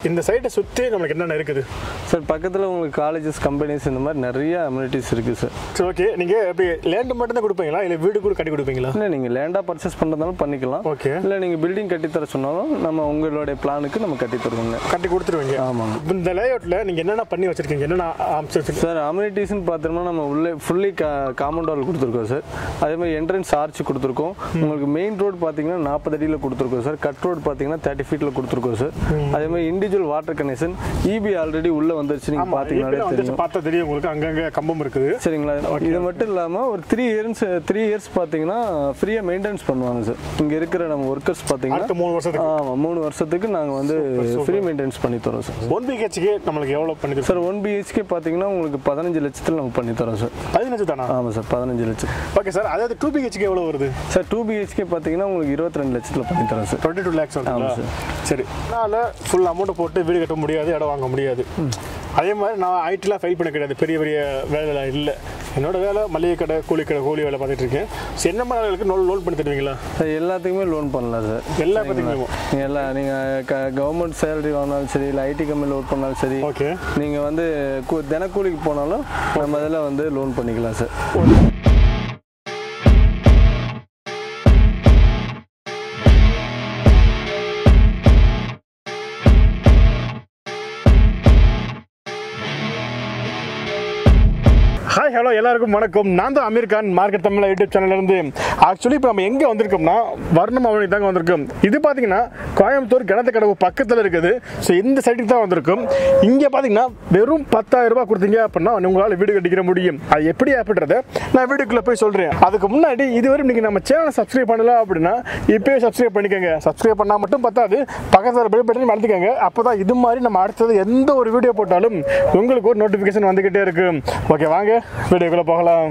இந்த சைட்டை சுற்றி நம்மளுக்கு என்னென்ன இருக்குது சார் பக்கத்தில் உங்களுக்கு காலேஜஸ் கம்பெனிஸ் இந்த மாதிரி நிறைய அம்யூனிட்டிஸ் இருக்குது சார் சரி ஓகே நீங்கள் எப்படி லேண்டு மட்டும் தான் கொடுப்பீங்களா இல்லை வீடு கூட கட்டி கொடுப்பீங்களா இல்லை நீங்கள் லேண்டாக பர்ச்சேஸ் பண்ணுறதாலும் பண்ணிக்கலாம் ஓகே இல்லை நீங்கள் பில்டிங் கட்டித்தர சொன்னாலும் நம்ம உங்களுடைய பிளானுக்கு நம்ம கட்டி தருவோங்க கட்டி கொடுத்துருவீங்க ஆமாங்க இப்ப இந்த லேஅவுட்டில் நீங்கள் என்னென்ன பண்ணி வச்சிருக்கீங்க என்னென்ன அமைச்சிருக்கீங்க சார் அம்யூனிட்டிஸ்னு பார்த்தோம்னா நம்ம உள்ளே ஃபுல்லி காம்பவுண்ட் வால் கொடுத்துருக்கோம் சார் அதே மாதிரி என்ட்ரன்ஸ் ஆர்ச் கொடுத்துருக்கோம் உங்களுக்கு மெயின் ரோடு பார்த்தீங்கன்னா நாற்பது அடியில் கொடுத்துருக்கோம் சார் கட் ரோடு பார்த்தீங்கன்னா தேர்ட்டி ஃபீட்டில் கொடுத்துருக்கோம் சார் அதே மாதிரி individual water connection EB already உள்ளே வந்துருச்சு நீங்கள் ஆமாம் பார்த்தீங்கன்னாலே வந்து தெரியும் பார்த்தா தெரியும் உங்களுக்கு அங்கங்கே கம்பம் இருக்குது சரிங்களா இது மட்டும் இல்லாமல் ஒரு த்ரீ இயர்ஸ் த்ரீ இயர்ஸ் பார்த்தீங்கன்னா ஃப்ரீயாக மெயின்டெனன்ஸ் பண்ணுவாங்க சார் இங்கே இருக்கிற நம்ம ஒர்க்கர்ஸ் அடுத்த பார்த்தீங்கன்னா மூணு வருஷத்துக்கு ஆமாம் மூணு வருஷத்துக்கு நாங்கள் வந்து ஃப்ரீ மெயின்டெனன்ஸ் பண்ணி தரோம் சார் ஒன் பிஹெச்க்கு நம்மளுக்கு எவ்வளோ பண்ணி தருவீங்க? சார் ஒன் பிஹெச்கே பார்த்தீங்கன்னா உங்களுக்கு பதினஞ்சு லட்சத்தில் நம்ம பண்ணி தரோம் சார் பதினஞ்சு தானா ஆமாம் சார் பதினஞ்சு லட்சம் ஓகே சார் அதாவது டூ பிஹெச்க்கு எவ்வளோ வருது சார் டூ பிஹெச்கே பார்த்தீங்கன்னா உங்களுக்கு இருபத்தி ரெண்டு லட்சத்தில் பண்ணி தரோம் சார் டுவெண்ட்டி டூ லேக்ஸ் வருதுங்களா ஆமாம் சரி அதனால் ஃபுல் அமௌண்ட்டை போட்டு வீடு கட்ட முடியாது இடம் வாங்க முடியாது அதே மாதிரி நான் ஐடிலாம் ஃபைல் பண்ண கிடையாது பெரிய பெரிய வேலைலாம் இல்லை என்னோட வேலை மளிகை கடை கூலி கடை கூலி வேலை பார்த்துட்டு இருக்கேன் சரி என்ன மாதிரி ஆளுக்கு லோன் லோன் பண்ணி தருவீங்களா சார் எல்லாத்துக்குமே லோன் பண்ணலாம் சார் எல்லா பற்றியுமே நீங்கள் எல்லாம் நீங்கள் க கவர்மெண்ட் சேலரி வாங்கினாலும் சரி இல்லை ஐடி கம்பெனியில் ஒர்க் பண்ணாலும் சரி ஓகே நீங்கள் வந்து கு- தினக்கூலிக்கு போனாலும் நம்ம இதில் வந்து லோன் பண்ணிக்கலாம் சார் ஹாய் ஹலோ எல்லாருக்கும் வணக்கம் நான் தான் அமீர் கான் மார்க்கெட் தமிழ் யூடியூப் சேனல்ல இருந்து ஆக்சுவலி இப்போ நம்ம எங்கே வந்திருக்கோம்னா வர்ணம் அவனி தாங்க வந்திருக்கோம் இது பார்த்தீங்கன்னா கோயம்புத்தூர் கிணத்து கடவு பக்கத்தில் இருக்குது ஸோ இந்த சைட்டுக்கு தான் வந்திருக்கும் இங்கே பார்த்தீங்கன்னா வெறும் பத்தாயிரம் ரூபாய் கொடுத்தீங்க அப்படின்னா உங்களால் வீடு கட்டிக்கிற முடியும் அது எப்படி அப்படின்றத நான் வீட்டுக்குள்ளே போய் சொல்கிறேன் அதுக்கு முன்னாடி இதுவரை நீங்கள் நம்ம சேனலை சப்ஸ்கிரைப் பண்ணல அப்படின்னா இப்போயே சப்ஸ்கிரைப் பண்ணிக்கோங்க சப்ஸ்கிரைப் பண்ணால் மட்டும் பத்தாது பக்கத்தில் பெல் பட்டன் வளர்த்துக்கோங்க அப்போ தான் இது மாதிரி நம்ம அடுத்தது எந்த ஒரு வீடியோ போட்டாலும் உங்களுக்கு ஒரு நோட்டிஃபிகேஷன் வந்துக்கிட்டே இருக்கு ஓகே வாங்க வீடியோக்குள்ளே போகலாம்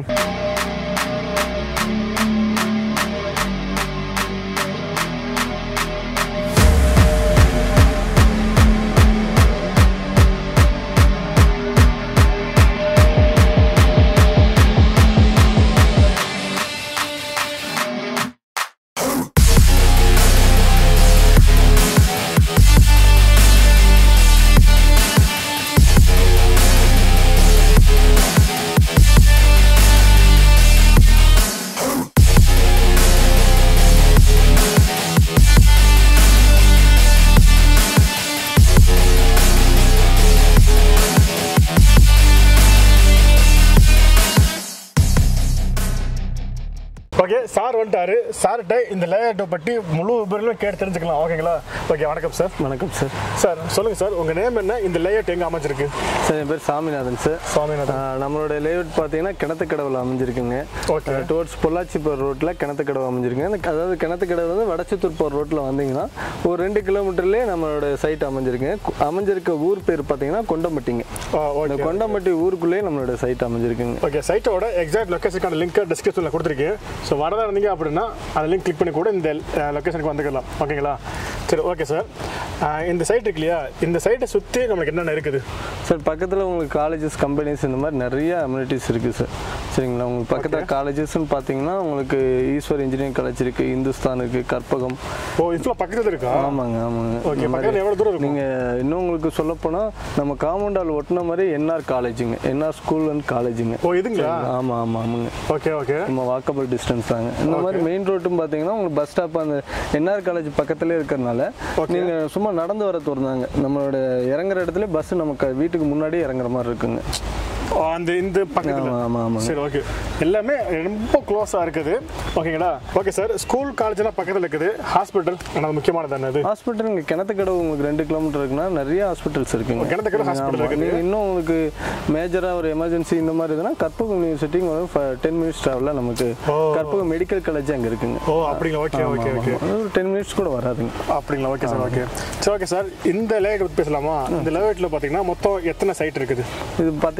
ஓகே சார் வந்துட்டாரு சார்கிட்ட இந்த லேஅவுட்டை பற்றி முழு விவரங்களும் கேட்டு தெரிஞ்சுக்கலாம் ஓகேங்களா ஓகே வணக்கம் சார் வணக்கம் சார் சார் சொல்லுங்கள் சார் உங்கள் நேம் என்ன இந்த லேஅவுட் எங்கே அமைஞ்சிருக்கு சார் என் பேர் சாமிநாதன் சார் சுவாமிநாதன் ஆஹ் நம்மளோட லேஅவுட் பார்த்தீங்கன்னா கிணத்து கடவுள் அமைஞ்சிருக்குங்க ஓகே டுவர்ட்ஸ் பொள்ளாச்சி போகிற ரோட்டில் கிணத்து கடவு அமைஞ்சிருக்குங்க இந்த- அதாவது கிணத்து கடவு வந்து வடச்சித்தூர் போகிற ரோட்டில் வந்தீங்கன்னா ஒரு ரெண்டு கிலோமீட்டர்லேயே நம்மளோட சைட் அமைஞ்சிருக்குங்க கு- அமைஞ்சிருக்க ஊர் பேர் பார்த்தீங்கன்னா கொண்டம்பட்டிங்க ஆ இந்த ஓகே கொண்டம்பட்டி ஊருக்குள்ளேயே நம்மளோட சைட் அமைஞ்சிருக்குங்க ஓகே சைட்டோட எக்ஸாக்ட் லொக்கேஷனுக்கான லிங்க் டிஸ்கிரிப்ஷனில் கொடுத்துருக்கேன் ஸோ வரதா இருந்தீங்க அப்படின்னா அந்த லிங்க் கிளிக் பண்ணி கூட இந்த லொக்கேஷனுக்கு வந்துக்கலாம் ஓகேங்களா சரி ஓகே சார் இந்த சைட் இருக்கு இல்லையா இந்த சைட்டை சுற்றி நம்மளுக்கு என்னென்ன இருக்குது சார் பக்கத்தில் உங்களுக்கு காலேஜஸ் கம்பெனிஸ் இந்த மாதிரி நிறைய அம்யூனிட்டிஸ் இருக்குது சார் சரிங்களா உங்களுக்கு பக்கத்தில் காலேஜஸ்னு பார்த்தீங்கன்னா உங்களுக்கு ஈஸ்வர் இன்ஜினியரிங் காலேஜ் இருக்குது இந்துஸ்தான் இருக்குது கற்பகம் ஓ இவ்வளோ பக்கத்தில் இருக்கா ஆமாங்க ஆமாங்க ஓகே இந்த மாதிரி பக்கத்தில் எவ்வளோ தூரம் இருக்கும் நீங்கள் இன்னும் உங்களுக்கு சொல்லப்போனால் நம்ம காம்பவுண்டால் ஒட்டின மாதிரி என்ஆர் காலேஜுங்க என்ஆர் ஸ்கூல் அண்ட் காலேஜுங்க ஓ இதுங்களா ஆமாம் ஆமாம் ஆமாங்க ஓகே ஓகே நம்ம வாக்கபிள் டிஸ்டன்ஸ் தாங்க இந்த மாதிரி மெயின் ரோட்டும் பார்த்தீங்கன்னா உங்களுக்கு பஸ் ஸ்டாப் அந்த என்ஆர் காலேஜ் பக்கத்துலேயே இருக்கிறனால நீங்கள் சும்மா நடந்து வர தூரம் தாங்க நம்மளோட இறங்குற இடத்துல பஸ் நமக்கு வீட்டுக்கு முன்னாடி இறங்குற மாதிரி இருக்குங்க ஓ, அந்த இந்த பக்கத்தில் ஆமாம் ஆமாம் ஆமாங்க சரி ஓகே எல்லாமே ரொம்ப க்ளோஸாக இருக்குது ஓகேங்களா ஓகே சார் ஸ்கூல் காலேஜ்லாம் பக்கத்தில் இருக்குது ஹாஸ்பிட்டல் ஆனால் முக்கியமானது தானே அது ஹாஸ்பிட்டல் இங்கே கிணத்துக்கடவு உங்களுக்கு ரெண்டு கிலோமீட்டர் இருக்குன்னா நிறைய ஹாஸ்பிட்டல்ஸ் இருக்குங்க கிணத்துக்கடவு hospital ஆமா. இருக்குது. நீங்க இன்னும் உங்களுக்கு மேஜராக ஒரு எமர்ஜென்சி இந்த மாதிரி இதுனா கற்பகம் யூனிவர்சிட்டி டென் மினிட்ஸ் ட்ராவலில் நமக்கு ஓ. கற்பகம் மெடிக்கல் காலேஜ் அங்கே இருக்குங்க ஓ அப்படிங்களா ஓகே ஓகே ஓகே ஆமா. ஒரு டென் மினிட்ஸ் கூட வராதுங்க அப்படிங்களா ஓகே சார் ஓகே சரி ஓகே சார் இந்த லேஅவுட் பற்றி பேசலாமா இந்த லேஅவுட்டில் பார்த்தீங்கன்னா மொத்தம் எத்தனை சைட் இருக்குது இது பார்த்தீங்கன்னா உங்களுக்கு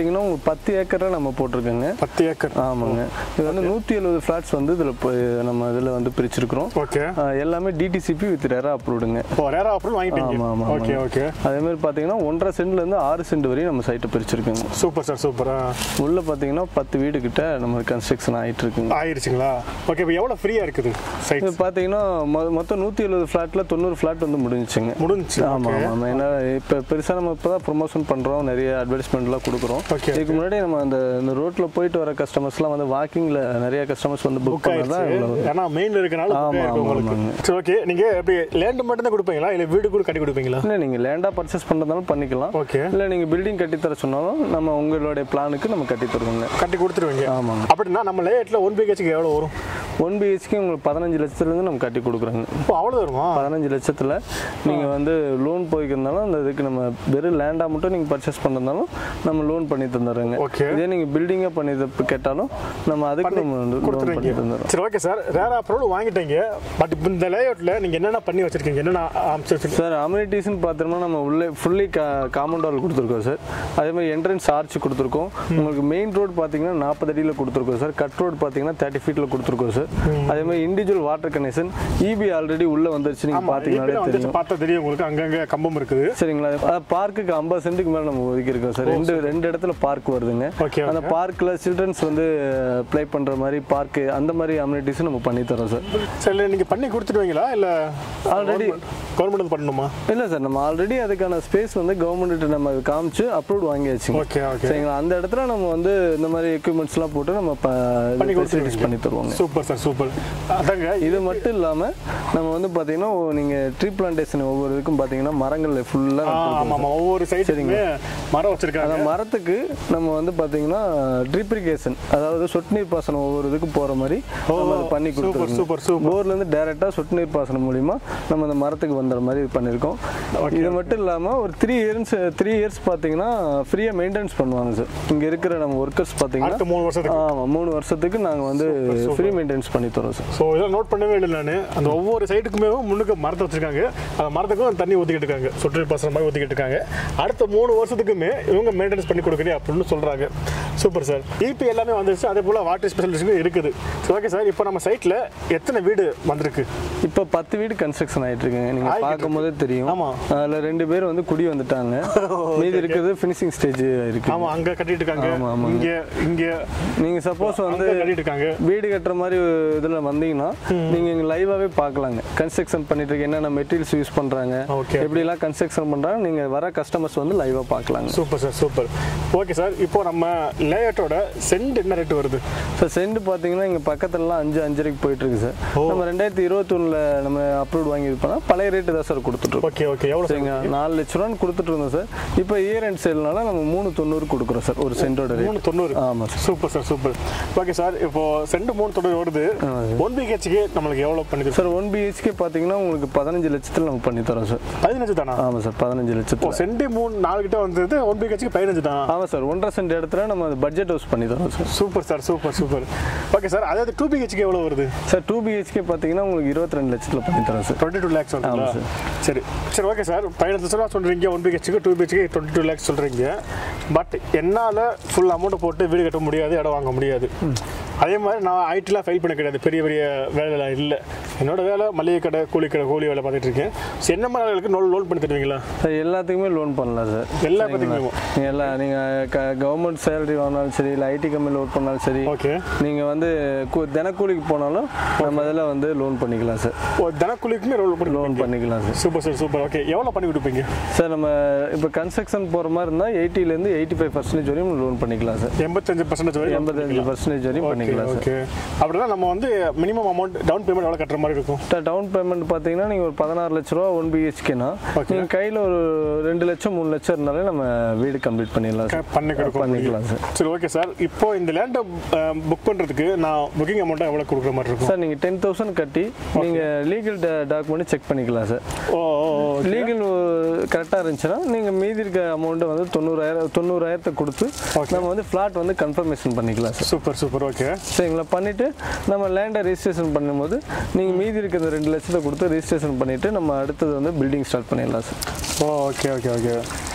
பத்து ஏக்கரை நம்ம போட்டிருக்கோங்க பத்து ஏக்கர் ஆமாங்க இது வந்து நூற்றி எழுபது ஃப்ளாட்ஸ் வந்து இதில் நம்ம இதில் வந்து பிரிச்சிருக்கிறோம் ஓகே ஆ, எல்லாமே டிடிசிபி வித் ரேரா அப்ரூவ்டுங்க ஓ ரேரா அப்புறம் வாங்கிட்டீங்க ஆமா, ஆமா, ஓகே ஓகே அதே மாதிரி பார்த்தீங்கன்னா ஒன்றரை சென்ட்லேருந்து ஆறு சென்ட் வரையும் நம்ம சைட்டை பிரிச்சிருக்கோங்க சூப்பர் சார் சூப்பர் உள்ள பார்த்தீங்கன்னா பத்து வீடு கிட்ட நம்ம கன்ஸ்ட்ரக்ஷன் ஆயிட்டு இருக்குங்க ஆயிருச்சுங்களா ஓகே இப்போ எவ்வளோ ஃப்ரீயாக இருக்குது சைட் இது பார்த்தீங்கன்னா மொ- மொத்தம் நூற்றி எழுபது ஃப்ளாட்டில் தொண்ணூறு ஃப்ளாட் வந்து முடிஞ்சுச்சுங்க முடிஞ்சுச்சு ஆமாம் ஆமாம் ஆமாம் ஏன்னா இப்போ பெருசாக நம்ம இப்போ தான் ப்ரொமோஷன் பண்ணுறோம் நிறைய அட்வர்டைஸ்மெண்ட்லாம் கொடுக்குறோம் Okay, இதுக்கு முன்னாடி நம்ம அந்த இந்த ரோட்டில் போயிட்டு வர கஸ்டமர்ஸ்லாம் வந்து வாக்கிங்கில் நிறைய கஸ்டமர்ஸ் வந்து புக் புக் பண்ணதான் ஆயிருச்சு இவ்வளோ ஏன்னா மெயின்ல இருக்கனால book ஆமா, ஆயிருக்கு ஆமா, உங்களுக்கு ஆமாங்க. சரி ஓகே நீங்க எப்படி லேண்ட் மட்டும் தான் கொடுப்பீங்களா இல்ல வீடு கூட கட்டி கொடுப்பீங்களா இல்லை நீங்கள் லேண்டாக பர்ச்சேஸ் பண்ணுறதாலும் பண்ணிக்கலாம் ஓகே இல்லை நீங்கள் பில்டிங் கட்டித்தர சொன்னாலும் நம்ம உங்களுடைய பிளானுக்கு நம்ம கட்டி தருவோங்க கட்டி கொடுத்துருவீங்க ஆமாங்க அப்படின்னா நம்ம லேட்ல ஒன் பிஹெச்க்கு எவ்வளோ வரும் ஒன் பிஹெச்கே உங்களுக்கு பதினஞ்சு லட்சத்துலேருந்து நம்ம கட்டி கொடுக்குறோங்க இப்போ அவ்வளோ வருமா பதினஞ்சு லட்சத்தில் நீங்கள் வந்து லோன் போய்க்கிறதுனாலும் அந்த இதுக்கு நம்ம வெறும் லேண்டாக மட்டும் நீங்கள் பர்ச்சேஸ் பண்ணுறதுனாலும் நம்ம லோன் பண்ணி தந்துடுறோங்க ஓகே இதே நீங்கள் பில்டிங்காக பண்ணி தப்பு கேட்டாலும் நம்ம அதுக்கு நம்ம வந்து லோன் பண்ணி கொடுத்துருவீங்க தந்துடுறோம் சரி ஓகே சார் ரேரா அப்ரூவல் வாங்கிட்டீங்க பட் இப்போ இந்த லேஅவுட்ல நீங்க என்னென்ன பண்ணி வச்சிருக்கீங்க என்னென்ன அமைச்சு வச்சிருக்கீங்க சார் அம்யூனிட்டிஸ்னு பார்த்தோம்னா நம்ம உள்ளே ஃபுல்லி காம்பவுண்ட் வால் கொடுத்துருக்கோம் சார் அதே மாதிரி என்ட்ரன்ஸ் ஆர்ச் கொடுத்துருக்கோம் உங்களுக்கு மெயின் ரோடு பார்த்தீங்கன்னா நாற்பது அடியில் கொடுத்துருக்கோம் சார் கட் ரோடு பார்த்தீங்கன்னா தேர்ட்டி ஃபீட்டில் கொடுத்துருக்கோம் சார் அதே மாதிரி individual water connection EB already உள்ளே வந்துருச்சு நீங்கள் பார்த்தீங்கன்னாலே வந்து தெரியும் பார்த்தா தெரியும் உங்களுக்கு அங்கங்க கம்பம் இருக்குது சரிங்களா பார்க்குக்கு ஐம்பது சென்ட்டுக்கு மேலே நம்ம ஒதுக்கி இருக்கோம் சார் ரெண்டு ரெண்டு இடத்துல பார்க் வருதுங்க ஓகே அந்த பார்க்கில் சில்ட்ரன்ஸ் வந்து ப்ளே பண்ணுற மாதிரி பார்க்கு அந்த மாதிரி அம்யூனிட்டிஸும் நம்ம பண்ணி தரோம் சார் சரி நீங்க பண்ணி கொடுத்துடுவீங்களா இல்ல Already- கவர்மெண்ட் பண்ணணுமா இல்லை சார் நம்ம ஆல்ரெடி அதுக்கான ஸ்பேஸ் வந்து கவர்மெண்ட் நம்ம காமிச்சு அப்ரூவ் வாங்கியாச்சுங்க ஓகே ஓகே சரிங்களா அந்த இடத்துல நம்ம வந்து இந்த மாதிரி எக்யூப்மெண்ட்ஸ்லாம் போட்டு நம்ம பண்ணி ஃபெசிலிட்டிஸ் கொடுத்துருவீங்க. பண்ணி தருவோங்க சூப்பர் சார் சூப்பர் அதாங்க இது மட்டும் இல்லாமல் நம்ம வந்து பார்த்தீங்கன்னா நீங்கள் ட்ரீ பிளான்டேஷன் ஒவ்வொரு இதுக்கும் பார்த்தீங்கன்னா மரங்கள் ஆ, ஃபுல்லாக ஆமா ஆமா ஒவ்வொரு சைடுக்குமே மரம் வச்சிருக்காங்க அந்த மரத்துக்கு நம்ம வந்து பார்த்தீங்கன்னா ட்ரிப்ரிகேஷன் அதாவது சொட்டு நீர் பாசனம் ஒவ்வொரு இதுக்கும் போகிற மாதிரி நம்ம அதை பண்ணி சூப்பர் கொடுத்துருக்கோம் சூப்பர் சூப்பர் போர்லேருந்து டேரெக்டாக சொட்டு நீர் பாசனம் மூலிமா நம்ம அந்த மரத்துக்கு வந்துற மாதிரி இது பண்ணியிருக்கோம் இது மட்டும் இல்லாமல் ஒரு த்ரீ இயர்ஸ் த்ரீ இயர்ஸ் பார்த்தீங்கன்னா ஃப்ரீயாக மெயின்டெனன்ஸ் பண்ணுவாங்க சார் இங்கே இருக்கிற நம்ம ஒர்க்கர்ஸ் பார்த்தீங்கன்னா அடுத்த மூணு வருஷத்துக்கு ஆமாம் மூணு வருஷத்துக்கு நாங்கள் வந்து ஃப்ரீ மெயின்டெனன்ஸ் பண்ணி தரோம் சார் ஸோ இதெல்லாம் நோட் பண்ணவே இல்லை நான் அந்த ஒவ்வொரு சைட்டுக்குமே முன்னுக்கு மரத்தை வச்சிருக்காங்க அந்த மரத்துக்கும் தண்ணி ஊற்றிக்கிட்டு இருக்காங்க சொட்டு பாசனம் மாதிரி ஊற்றிக்கிட்டு இருக்காங்க அடுத்த மூணு வருஷத்துக்குமே இவங்க மெயின்டெனன்ஸ் பண்ணி கொடுக்குறேன் அப்படின்னு சொல்கிறாங்க சூப்பர் சார் இபி எல்லாமே வந்துருச்சு அதே போல் வாட்டர் ஸ்பெஷலிஸ்ட்டும் இருக்குது ஓகே சார் இப்போ நம்ம சைட்டில் எத்தனை வீடு வந்திருக்கு இப்போ பத்து வீடு கன்ஸ்ட்ரக்ஷன் ஆயிட்டு இருக்குங்க நீங்க ஆயிட்டு பார்க்கும் போதே தெரியும் ஆமா. அதுல ரெண்டு பேர் வந்து குடி வந்துட்டாங்க மீதி இருக்கிறது ஃபினிஷிங் ஸ்டேஜ் இருக்கு ஆமாம் அங்கே கட்டிட்டு இருக்காங்க ஆமா, ஆமாங்க. இங்கே இங்கே நீங்க சப்போஸ் வந்து அங்கே கட்டிட்டு இருக்காங்க வீடு கட்டுற மாதிரி இதுல வந்தீங்கன்னா நீங்க இங்க லைவாவே பார்க்கலாங்க கன்ஸ்ட்ரக்ஷன் பண்ணிட்டு இருக்க என்னென்ன மெட்டீரியல்ஸ் யூஸ் பண்றாங்க Okay. எப்படி எல்லாம் கன்ஸ்ட்ரக்ஷன் பண்றாங்க நீங்க வர கஸ்டமர்ஸ் வந்து லைவா பார்க்கலாங்க super sir super okay sir இப்போ நம்ம லேஅவுட்டோட சென்ட் என்ன ரேட் வருது சார் சென்ட் பார்த்தீங்கன்னா இங்கே பக்கத்துலலாம் அஞ்சு அஞ்சரைக்கு போயிட்டு இருக்கு சார் நம்ம ரெண்டாயிரத்தி இருபத்தொன்னில் நம்ம அப்ரூவ் வாங்கி இது பண்ணால் பழைய ரேட்டு தான் சார் கொடுத்துட்ருக்கோம் ஓகே ஓகே எவ்வளோ சார் சரிங்க நாலு லட்ச ரூபான்னு கொடுத்துட்டு இருந்தோம் சார் இப்போ இயர் அண்ட் சேல்னால நம்ம மூணு தொண்ணூறு கொடுக்குறோம் சார் ஒரு சென்டோட ரேட் மூணு தொண்ணூறு ஆமாம் sir super sir super okay sir இப்போ சென்ட் மூணு தொண்ணூறு வருது ஒன் பிஹெச்க்கு நம்மளுக்கு எவ்வளோ பண்ணி சார் ஒன் பிஹெச்கே பார்த்தீங்கன்னா உங்களுக்கு பதினஞ்சு லட்சத்தில் நம்ம பண்ணி தரோம் சார் பதினஞ்சு தானா ஆமாம் சார் பதினஞ்சு ஓ லட்சத்தில் சென்ட் மூணு நாலு கிட்ட வந்தது ஒன் பிஹெச்க்கு பதினஞ்சு தானா ஆமாம் சார் ஒன்றரை சென்ட் இடத்துல நம்ம பட்ஜெட் ஹவுஸ் பண்ணி தரோம் sir super sir super super okay sir அதாவது டூ பிஹெச்க்கு எவ்வளோ வருது சார் டூ பிஹெச்கே பார்த்தீங்கன்னா உங்களுக்கு இருபத்தி ரெண்டு லட்சத்தில் பண்ணி தரோம் சார் டுவெண்ட்டி டூ லேக்ஸ் வருதுங்களா ஆமாம் சரி சரி ஓகே சார் பதினஞ்சு லட்ச ரூபா சொல்கிறீங்க ஒன் பிஹெச்க்கு டூ பிஹெச்க்கு டுவெண்ட்டி டூ லேக்ஸ் சொல்கிறீங்க பட் என்னால் ஃபுல் அமௌண்ட்டை போட்டு வீடு கட்ட முடியாது இடம் வாங்க முடியாது அதே மாதிரி நான் ஐடிலாம் ஃபைல் பண்ண கிடையாது பெரிய பெரிய வேலைலாம் இல்லை என்னோட வேலை மளிகை கடை கூலி கடை கூலி வேலை பார்த்துட்டு இருக்கேன் ஸோ என்ன மாதிரி ஆளுகளுக்கு லோன் லோன் பண்ணி தருவீங்களா சார் எல்லாத்துக்குமே லோன் பண்ணலாம் சார் எல்லா பற்றிக்குமே நீங்கள் எல்லாம் நீங்கள் க கவர்மெண்ட் சேலரி வாங்கினாலும் சரி இல்லை ஐடி கம்பெனியில் ஒர்க் பண்ணாலும் சரி ஓகே நீங்கள் வந்து கு- தினக்கூலிக்கு போனாலும் நம்ம இதில் வந்து லோன் பண்ணிக்கலாம் சார் ஓ தினக்கூலிக்குமே லோன் பண்ணி லோன் பண்ணிக்கலாம் sir super sir super okay எவ்வளோ பண்ணி கொடுப்பீங்க சார் நம்ம இப்போ கன்ஸ்ட்ரக்ஷன் போகிற மாதிரி இருந்தால் எயிட்டிலேருந்து எயிட்டி ஃபைவ் பர்சன்டேஜ் வரையும் லோன் பண்ணிக்கலாம் சார் எண்பத்தஞ்சு பர்சன்டேஜ் வரைக்கும் எண்பத்தஞ்சு பர்சன்டேஜ் வரையும் பண்ணிக்கலாம் சார் ஓகே அப்படின்னா நம்ம வந்து மினிமம் அமௌண்ட் டவுன் பேமெண்ட் எவ்வளோ கட்டுற மாதிரி இருக்கும் டவுன் பேமெண்ட் பார்த்தீங்கன்னா நீங்கள் ஒரு பதினாறு லட்ச ரூபா ஒன் பிஹெச்கேனா Okay. நீங்கள் கையில் ஒரு ரெண்டு லட்சம் மூணு லட்சம் இருந்தாலே நம்ம வீடு கம்ப்ளீட் பண்ணிடலாம் சார் பண்ணி கொடுக்க பண்ணிக்கலாம் சார் சரி ஓகே சார் இப்போ இந்த லேண்டை புக் பண்ணுறதுக்கு நான் புக்கிங் அமௌண்ட்டாக எவ்வளோ கொடுக்குற மாதிரி இருக்கும் சார் நீங்கள் டென் தௌசண்ட் கட்டி நீங்கள் லீகல் டாக்குமெண்ட் செக் பண்ணிக்கலாம் sir oh oh oh legal கரெக்டாக இருந்துச்சுன்னா நீங்கள் மீதி இருக்க அமௌண்ட்டை வந்து தொண்ணூறாயிரம் தொண்ணூறாயிரத்தை கொடுத்து நம்ம வந்து ஃப்ளாட் வந்து கன்ஃபர்மேஷன் பண்ணிக்கலாம் சார் சூப்பர் சூப்பர் ஓகே சரிங்களா பண்ணிவிட்டு நம்ம லேண்டை ரெஜிஸ்ட்ரேஷன் பண்ணும்போது நீங்கள் மீதி இருக்கிற ரெண்டு லட்சத்தை கொடுத்து ரெஜிஸ்ட்ரேஷன் பண்ணிவிட்டு நம்ம அடுத்தது வந்து பில்டிங் ஸ்டார்ட் பண்ணிடலாம் sir oh okay okay okay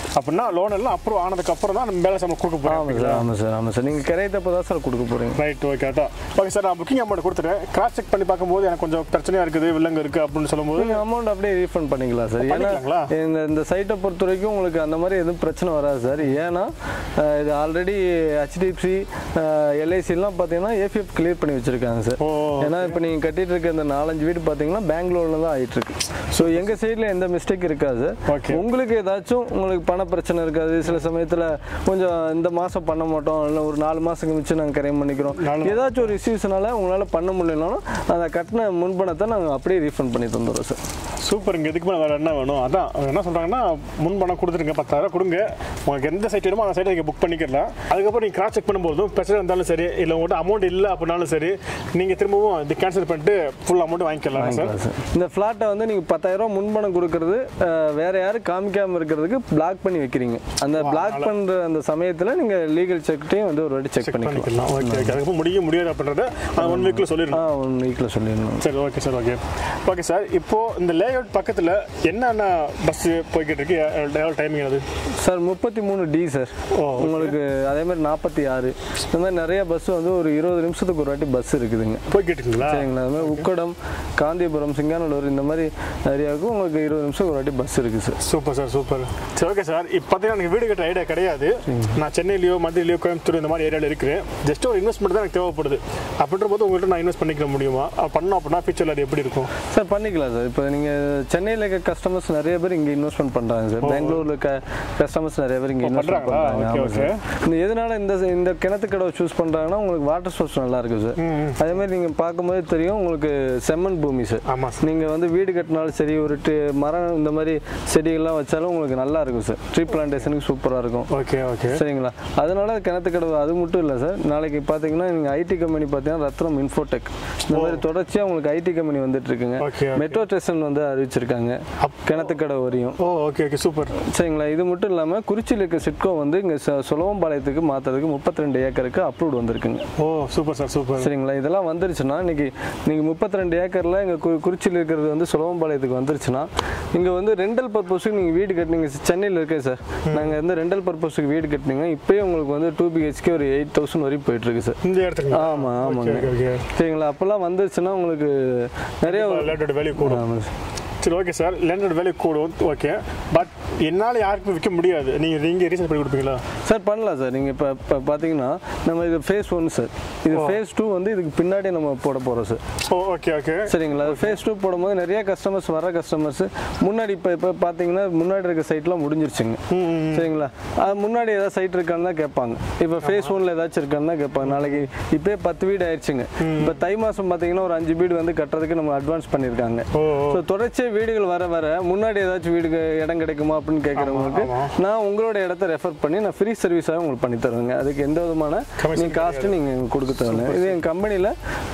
அப்படின்னா லோன் எல்லாம் அப்ரூவ் ஆனதுக்கு அப்புறம் தான் நம்ம பேலன்ஸ் நம்ம கொடுக்க ஆமாம் போகிறோம் சார் ஆமாம் சார் ஆமாம் சார் நீங்கள் கிடைத்தப்போ தான் சார் கொடுக்க போகிறீங்க ரைட் ஓகே அதான் ஓகே சார் நான் புக்கிங் அமௌண்ட் கொடுத்துட்டேன் கிராஸ் செக் பண்ணி பார்க்கும்போது எனக்கு கொஞ்சம் பிரச்சனையாக இருக்குது வில்லங்க இருக்குது அப்படின்னு சொல்லும்போது நீங்கள் அமௌண்ட் அப்படியே ரீஃபண்ட் பண்ணிக்கலாம் சார் ஏன்னா பண்ணிக்கலாங்களா? இந்த இந்த சைட்டை பொறுத்த வரைக்கும் உங்களுக்கு அந்த மாதிரி எதுவும் பிரச்சனை வராது சார் ஏன்னா அஹ், இது ஆல்ரெடி ஹெச்டிஎஃப்சி எல்ஐசிலாம் பார்த்தீங்கன்னா ஏபிஎஃப் கிளியர் பண்ணி வச்சுருக்காங்க சார் ஓ ஏன்னா இப்போ நீங்கள் கட்டிட்டு இருக்க இந்த நாலஞ்சு வீடு பார்த்தீங்கன்னா பெங்களூர்ல தான் ஆயிட்டு இருக்கு ஸோ எங்கள் சைடில் எந்த மிஸ்டேக் இருக்காது Okay. உங்களுக்கு ஏதாச்சும் உங்களுக்கு பண பிரச்சனை இருக்காது சில சமயத்தில் கொஞ்சம் இந்த மாதம் பண்ண மாட்டோம் இல்லை ஒரு நாலு மாதம் கழிச்சு நாங்கள் கரையம் பண்ணிக்கிறோம் நாலு- ஏதாச்சும் ஒரு இஷ்யூஸ்னால உங்களால் பண்ண முடியலனாலும் அந்த கட்டின முன்பணத்தை நாங்கள் அப்படியே ரீஃபண்ட் பண்ணி தந்துடுறோம் சார் சூப்பருங்க இதுக்கு மேலே வேறு என்ன வேணும் அதான் அவங்க என்ன சொல்கிறாங்கன்னா முன் பணம் கொடுத்துருங்க பத்தாயிரம் கொடுங்க உங்களுக்கு எந்த சைட் வேணுமோ அந்த சைட்டை நீங்கள் புக் பண்ணிக்கலாம் அதுக்கப்புறம் நீங்கள் கிராஸ் செக் பண்ணும்போதும் பிரச்சனை இருந்தாலும் சரி இல்லை உங்கள்கிட்ட அமௌண்ட் இல்லை அப்படின்னாலும் சரி நீங்கள் திரும்பவும் இது கேன்சல் பண்ணிட்டு ஃபுல் அமௌண்ட் வாங்கிக்கலாம் சார் சார் இந்த ஃப்ளாட்டை வந்து நீங்கள் பத்தாயிரம் முன்பணம் கொடுக்கறது அஹ், வேற யாரும் காமிக்காம இருக்கிறதுக்கு பிளாக் பண்ணி வைக்கிறீங்க அந்த பிளாக் பண்ணுற அந்த சமயத்தில் நீங்கள் லீகல் செக்டையும் வந்து ஒரு வாட்டி செக் பண்ணிக்கலாம் பண்ணிக்கலாம் ஓகே ஓகே அதுக்கப்புறம் முடிய முடியாது அப்படின்றத அந்த ஒன் வீக்கில் சொல்லிடணும் ஆ ஒன் வீக்கில் சொல்லிடணும் சரி okay sir okay okay sir இப்போ இந்த லே அவுட் பக்கத்தில் என்னென்ன பஸ்ஸு போய்கிட்டு இருக்கு எவ்வளோ டைமிங் அது சார் முப்பத்தி மூணு டி சார் ஓ, உங்களுக்கு அதே மாதிரி நாற்பத்தி ஆறு இந்த மாதிரி நிறைய பஸ் வந்து ஒரு இருபது நிமிஷத்துக்கு ஒரு வாட்டி பஸ் இருக்குதுங்க போய்கிட்டு இருக்குங்களா சரிங்களா அது மாதிரி உக்கடம் காந்திபுரம் சிங்கானல்லூர் இந்த மாதிரி ஏரியாவுக்கு உங்களுக்கு இருபது நிமிஷம் ஒரு வாட்டி பஸ் இருக்குது சார் சூப்பர் சார் சூப்பர் சரி ஓகே சார் இப்போ பார்த்தீங்கன்னா எனக்கு வீடு கட்டுற ஐடியா கிடையாது நான் சென்னையிலையோ மதுரையிலையோ கோயம்புத்தூர் இந்த மாதிரி ஏரியாவில் இருக்கிறேன் ஜஸ்ட் ஒரு இன்வெஸ்ட்மெண்ட் தான் எனக்கு தேவைப்படுது அப்படின்ற போது உங்கள்கிட்ட நான் இன்வெஸ்ட் பண்ணிக்க முடியுமா அது பண்ணோம் அப்படின்னா ஃபியூச்சரில் அது எப்படி இருக்கும் சார் பண்ணிக்கலாம் சார் இப்போ நீங்கள் சென்னையில் இருக்க கஸ்டமர்ஸ் நிறைய பேர் இங்கே இன்வெஸ்ட்மெண்ட் பண்ணுறாங்க சார் பெங்களூரில் இருக்க கஸ்டமர்ஸ் நிறைய பேர் இங்கே இன்வெஸ்ட்மெண்ட் பண்றாங்களா? பண்ணுறாங்க Okay, ஆமாம் சார் இந்த எதனால இந்த இந்த கிணத்து கடவை சூஸ் பண்ணுறாங்கன்னா உங்களுக்கு வாட்டர் சோர்ஸ் நல்லா இருக்கும் சார் அதே மாதிரி நீங்கள் பார்க்கும்போது தெரியும் உங்களுக்கு செம்மண் பூமி சார் ஆமாம் சார் நீங்கள் வந்து வீடு கட்டினாலும் சரி ஒரு டி- மரம் இந்த மாதிரி செடிகள்லாம் வச்சாலும் உங்களுக்கு நல்லா இருக்கும் சார் ட்ரீ பிளான்டேஷனுக்கு சூப்பராக இருக்கும் ஓகே ஓகே சரிங்களா அதனால கிணத்து கடவு அது மட்டும் இல்லை சார் நாளைக்கு பார்த்தீங்கன்னா நீங்கள் ஐடி கம்பெனி பார்த்தீங்கன்னா ரத்னம் இன்ஃபோடெக் இந்த மாதிரி தொடர்ச்சியாக உங்களுக்கு ஐடி கம்பெனி வந்துட்டு இருக்குங்க Okay, okay. மெட்ரோ ஸ்டேஷன் வந்து அறிவிச்சிருக்காங்க கிணத்து கடவு வரையும் ஓ ஓகே ஓகே சூப்பர் சரிங்களா இது மட்டும் இல்லாமல் குறிச்சியில் இருக்க சிட்கோ வந்து இங்கே சுலவம்பாளையத்துக்கு மாற்றுறதுக்கு முப்பத்தி ரெண்டு ஏக்கருக்கு அப்ரூவ்ட் வந்திருக்குங்க ஓ சூப்பர் சார் சூப்பர் சரிங்களா இதெல்லாம் வந்துருச்சுன்னா இன்னைக்கு நீங்கள் முப்பத்தி ரெண்டு ஏக்கரில் இங்கே கு குறிச்சியில் இருக்கிறது வந்து சுலவம்பாளையத்துக்கு வந்துருச்சுன்னா இங்கே வந்து ரெண்டல் பர்பஸுக்கு நீங்கள் வீடு கட்டினீங்க சென்னையில் இருக்கேன் சார் நாங்கள் வந்து ரெண்டல் பர்பஸுக்கு வீடு கட்டினீங்க இப்போயே உங்களுக்கு வந்து டூ பிஹெச்கே ஒரு எயிட் தௌசண்ட் வரையும் போயிட்டுருக்கு சார் இந்த இடத்துக்கு ஆமாம் ஆமாங்க ஓகே ஓகே சரிங்களா அப்போல்லாம் வந்துருச்சுன்னா உங்களுக்கு நிறைய லேண்டோட வேல்யூ கூடும் ஆமாம் சார் சரி ஓகே சார் லேண்டோட வேல்யூ கூடும் ஓகே பட் என்னால் யாருக்கும் விற்க முடியாது நீங்கள் நீங்கள் ரீசன் பண்ணி கொடுப்பீங்களா சார் பண்ணலாம் சார் நீங்கள் இப்போ இப்போ பார்த்தீங்கன்னா நம்ம இது ஃபேஸ் ஒன் சார் இது ஃபேஸ் டூ வந்து இதுக்கு பின்னாடி நம்ம போட போகிறோம் சார் ஓ ஓகே ஓகே சரிங்களா ஃபேஸ் டூ போடும்போது நிறைய கஸ்டமர்ஸ் வர கஸ்டமர்ஸ் முன்னாடி இப்போ இப்போ பார்த்தீங்கன்னா முன்னாடி இருக்க சைட்லாம் முடிஞ்சிருச்சுங்க சரிங்களா அது முன்னாடி ஏதாவது சைட் இருக்கான்னு தான் கேட்பாங்க இப்போ ஃபேஸ் ஒன்ல ஏதாச்சும் இருக்கான்னு தான் கேட்பாங்க நாளைக்கு இப்போயே பத்து வீடு ஆயிடுச்சுங்க இப்போ தை மாதம் பார்த்தீங்கன்னா ஒரு அஞ்சு வீடு வந்து கட்டுறதுக்கு நம்ம அட்வான்ஸ் பண்ணியிருக்காங்க ஓ ஓ ஸோ தொடர்ச்சியாக வீடுகள் வர வர முன்னாடி ஏதாச்சும் வீடு இடம் கிடைக்குமா அப்படின்னு கேட்குறவங்களுக்கு நான் உங்களோட இடத்த ரெஃபர் பண்ணி நான் ஃப்ரீ சர்வீஸாக உங்களுக்கு பண்ணி தருவேங்க அதுக்கு எந்த விதமான Commission நீங்கள் காஸ்ட்டு நீங்கள் கொடுக்க தேவையில்ல இது என் கம்பெனியில்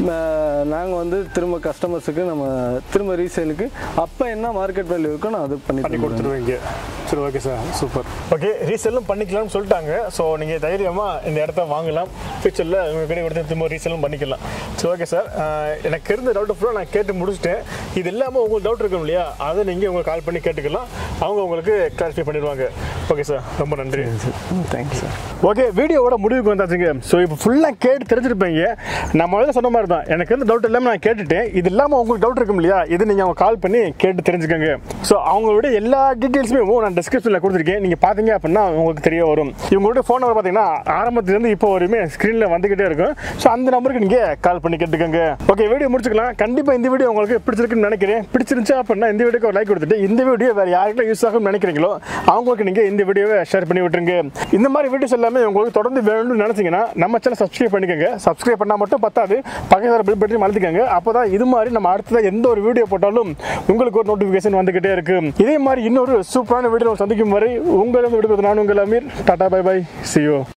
நாங்கள் வந்து திரும்ப கஸ்டமர்ஸுக்கு நம்ம திரும்ப ரீசேலுக்கு அப்போ என்ன மார்க்கெட் வேல்யூ இருக்கோ நான் அது பண்ணி பண்ணி தருவேன் கொடுத்துருவீங்க சரி ஓகே சார் சூப்பர் ஓகே ரீசெல்லும் பண்ணிக்கலாம்னு சொல்லிட்டாங்க ஸோ நீங்கள் தைரியமாக இந்த இடத்த வாங்கலாம் ஃபியூச்சரில் உங்கள் கடை கொடுத்து திரும்ப ரீசெல்லும் பண்ணிக்கலாம் சரி ஓகே சார் எனக்கு இருந்த டவுட் ஃபுல்லாக நான் கேட்டு முடிச்சிட்டேன் இது இல்லாமல் உங்களுக்கு டவுட் இருக்கும் இல்லையா அதை நீங்கள் உங்களுக்கு கால் பண்ணி கேட்டுக்கலாம் அவங்க உங்களுக்கு கிளாரிஃபை பண்ணிடுவாங்க ஓகே சார் ரொம்ப நன்றி தேங்க்யூ சார் ஓகே வீடியோவோட முடிவுக்கு வந்தாச்சுங்க ஸோ இப்போ ஃபுல்லாக கேட்டு தெரிஞ்சிருப்பீங்க நான் முதல்ல சொன்ன மாதிரி தான் எனக்கு எந்த டவுட் இல்லாமல் நான் கேட்டுட்டேன் இது இல்லாமல் உங்களுக்கு டவுட் இருக்கும் இல்லையா இது நீங்கள் அவங்க கால் பண்ணி கேட்டு தெரிஞ்சுக்கோங்க ஸோ அவங்களோட எல்லா டீட்டெயில்ஸுமே நான் டிஸ்கிரிப்ஷனில் கொடுத்துருக்கேன் நீங்கள் பார்த்தீங்க அப்படின்னா உங்களுக்கு தெரிய வரும் இவங்களோட ஃபோன் நம்பர் பார்த்தீங்கன்னா ஆரம்பத்துலேருந்து இப்போ வரையுமே ஸ்க்ரீனில் வந்துக்கிட்டே இருக்கும் ஸோ அந்த நம்பருக்கு நீங்கள் கால் பண்ணி கேட்டுக்கோங்க ஓகே வீடியோ முடிச்சுக்கலாம் கண்டிப்பாக இந்த வீடியோ உங்களுக்கு பிடிச்சிருக்குன்னு நினைக்கிறேன் பிடிச்சிருந்துச்சா அப்படின்னா இந்த வீடியோக்கு ஒரு லைக் கொடுத்துட்டு இந்த வீடியோ வேறு யாருக்கெல்லாம் யூஸ் ஆகும்னு நினைக்கிறீங்களோ அவங்களுக்கு நீங்கள் இந்த வீடியோவை ஷேர் பண்ணி விட்டுருங்க இந்த மாதிரி வீடியோஸ் எல்லாமே உங்களுக்கு தொடர்ந்து வேணும்னு நினைச்சீங்கன்னா நம்ம சேனல் சப்ஸ்கிரைப் பண்ணிக்கோங்க சப்ஸ்கிரைப் பண்ணால் மட்டும் பத்தாது பக்கத்தில் பில் பற்றி மறந்துக்கோங்க அப்போ தான் இது மாதிரி நம்ம அடுத்ததாக எந்த ஒரு வீடியோ போட்டாலும் உங்களுக்கு ஒரு நோட்டிஃபிகேஷன் வந்துகிட்டே இருக்கு இதே மாதிரி இன்னொரு சூப்பரான வீடியோ சந்திக்கும் வரை உங்களிடம் விடுவது நான் உங்கள் அமீர் டாடா பை பை சியோ